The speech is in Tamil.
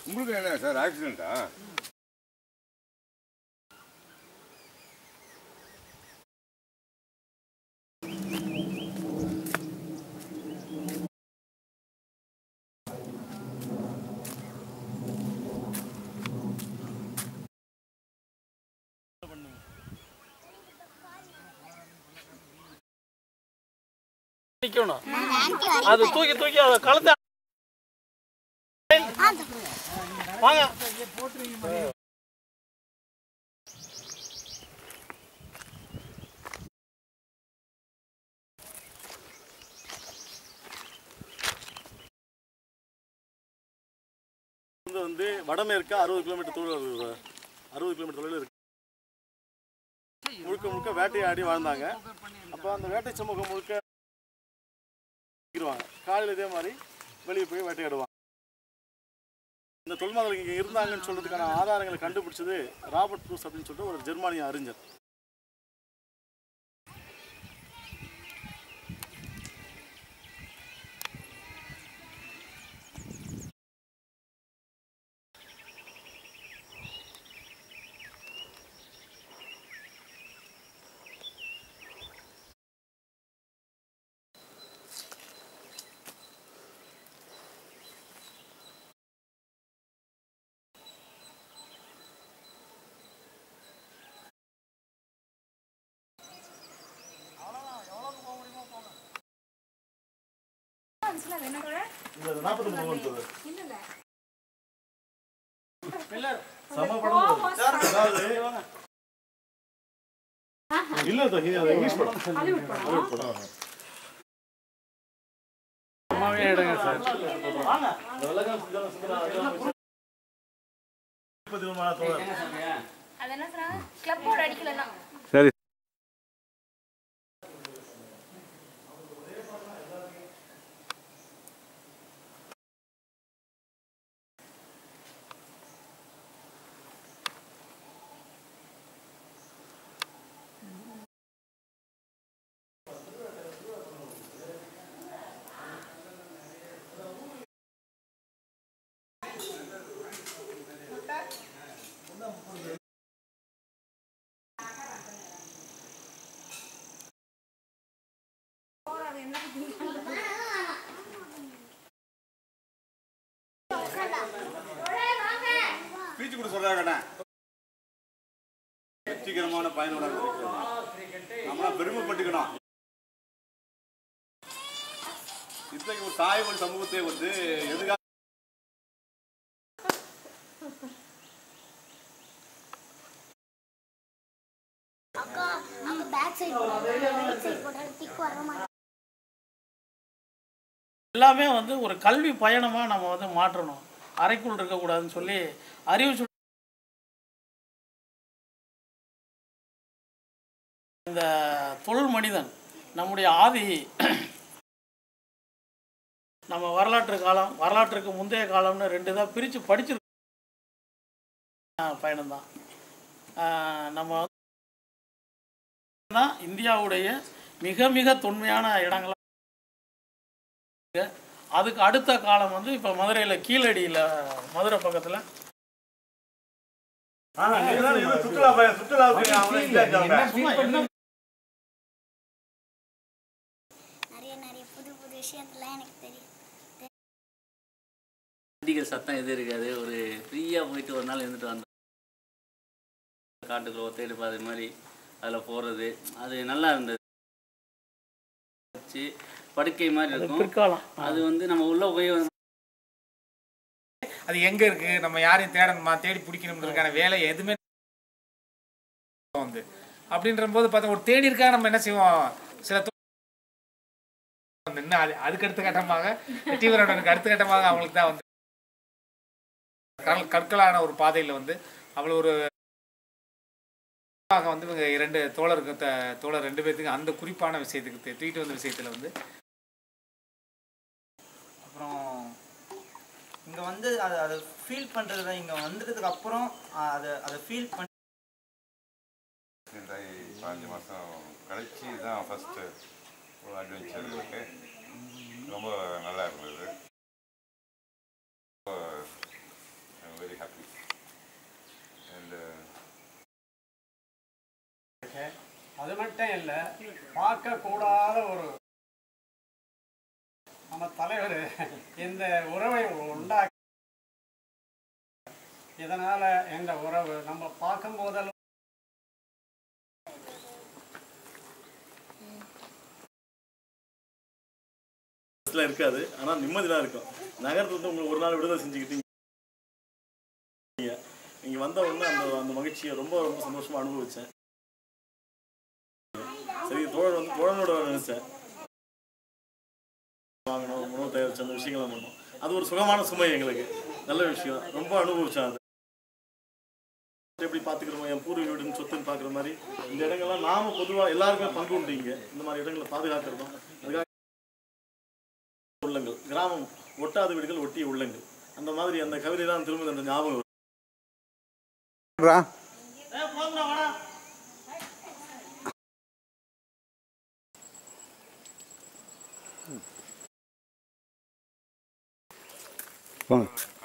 உங்களுக்கு என்ன சார் ஆக்சிடென்ட்டா நிக்கணும் அது தூக்கி தூக்கி அதை கலந்து வாங்க வந்து வந்து வடமேற்கா அறுபது கிலோமீட்டர் தூரம் அறுபது கிலோமீட்டர் தொலைவில் இருக்கு முழுக்க முழுக்க வேட்டையாடி வாழ்ந்தாங்க அப்போ அந்த வேட்டை சமூகம் முழுக்க இருக்கிறாங்க காலையில் இதே மாதிரி வெளியே போய் வேட்டையாடுவாங்க இந்த தொல்மாதர்கள் இங்கே இருந்தாங்கன்னு சொல்றதுக்கான ஆதாரங்களை கண்டுபிடிச்சது ராபர்ட் ப்ரூஸ் அப்படின்னு சொல்லிட்டு ஒரு ஜெர்மானிய அறிஞர் இந்த நாற்பத்தி மூணு சம படம் அதாவது இல்ல தகி அது இங்கிலீஷ் படம் ஹாலிவுட் படம் அம்மாவே எடுங்க சார் வாங்க இந்த உலகம் சுந்தரம் சுந்தரம் முப்பத்தி மூணு தோழர் அது என்ன சொன்னாங்க கிளப்போட அடிக்கலன்னா சரி பீச்சு கூட சொல்றாங்க வெற்றிகரமான பயனோட நம்மளா பெருமைப்பட்டுக்கணும் இத்தகைய ஒரு தாய்மொழி சமூகத்தை வந்து எதுக்காக அக்கா அங்க பேக் சைடு ரைட் சைடு போட்டா டிக் வர மாட்டேன் எல்லாமே வந்து ஒரு கல்வி பயணமாக நம்ம வந்து மாற்றணும் அறைக்குள் இருக்கக்கூடாதுன்னு சொல்லி அறிவு சுழி- இந்த தொழில் மனிதன் நம்முடைய ஆதி நம்ம வரலாற்று காலம் வரலாற்றுக்கு முந்தைய காலம்னு ரெண்டு தான் பிரித்து படிச்சிருக்கோம் பயணம்தான் ஆஹ் நம்ம வந்து தான் இந்தியாவுடைய மிக மிக தொன்மையான இடங்களா அதுக்கு அடுத்த காலம் வந்து இப்போ மதுரையில் கீழடியில் மதுரை பக்கத்தில் சுற்றுலா பயணம் சுற்றுலா அவங்க நிறைய நிறைய புது புது விஷயத்தெல்லாம் எனக்கு தெரியும் வண்டிகள் சத்தம் எதுவும் இருக்காது ஒரு ஃப்ரீயாக போயிட்டு ஒரு நாள் இருந்துட்டு வந்தோம் காட்டுக்குள்ள ஒத்தையடி பாதை மாதிரி அதில் போகிறது அது நல்லா இருந்தது வச்சு படுக்கை மாதிரி இருக்கும் பிற்காலம் அது வந்து நம்ம உள்ளே போய் அது எங்க இருக்கு நம்ம யாரையும் தேடணுமா தேடி பிடிக்கணுன்றதுக்கான வேலை எதுவுமே வந்து அப்படின்ற போது பார்த்தா ஒரு தேடி இருக்கா நம்ம என்ன செய்வோம் சில தோ- இன்னும் அது அதுக்கு அடுத்த கட்டமாக வெற்றிவரனுக்கு அடுத்த கட்டமாக அவங்களுக்கு தான் வந்து கல் கற்களான ஒரு பாதையில் வந்து அவ்வளோ ஒரு ஆக வந்து இவங்க இரண்டு தோழருக்கு த- தோழர் ரெண்டு பேர்த்துக்கு அந்த குறிப்பான விஷயத்துக்கு தூ- தூக்கிட்டு வந்த விஷயத்துல வந்து அப்புறம் இங்கே வந்து அதை அதை ஃபீல் பண்ணுறது தான் இங்கே வந்ததுக்கு அப்புறம் ஆஹ், அதை அதை ஃபீல் பண்ணி ஆகி பாஞ்சு மாதம் கழிச்சு தான் ஃபஸ்ட்டு ஒரு அட்வென்ச்சர் இருக்கு ரொம்ப நல்லா இருந்தது ரொம்ப very happy. And uh, அது மட்டும் இல்லை பார்க்கக்கூடாத ஒரு நம்ம தலைவர் இந்த உறவை உண்டாக்கி இதனால இந்த உறவு நம்ம பார்க்கும் போதெல்லாம் பஸ்ஸில் இருக்காது ஆனால் நிம்மதியாக இருக்கும் நகரத்துல வந்து உங்களுக்கு ஒரு நாள் விடுதலை செஞ்சுக்கிட்டீங்க இங்கே வந்த உடனே அந்த அந்த மகிழ்ச்சியை ரொம்ப ரொம்ப சந்தோஷமாக அனுபவித்தேன் சரி தோழர் வந்து தோழனோட நினைச்சேன் வாங்கணும் உணவு தயாரிச்சு அந்த விஷயங்கள்லாம் பண்ணோம் அது ஒரு சுகமான சுமை எங்களுக்கு நல்ல விஷயம் ரொம்ப அனுபவிச்சேன் அது எப்படி பார்த்துக்கிறோமோ என் பூர்வீக வீடுன்னு சொத்துன்னு பார்க்குற மாதிரி இந்த இடங்கள்லாம் நாம பொதுவாக எல்லாருக்குமே பங்கு உண்டு இங்கே இந்த மாதிரி இடங்களை பாதுகாக்கிறதும் அதுக்காக உள்ளங்கள் கிராமம் ஒட்டாத வீடுகள் ஒட்டிய உள்ளங்கள் அந்த மாதிரி அந்த கவிதை தான் திரும்ப அந்த ஞாபகம் வரும். போங்க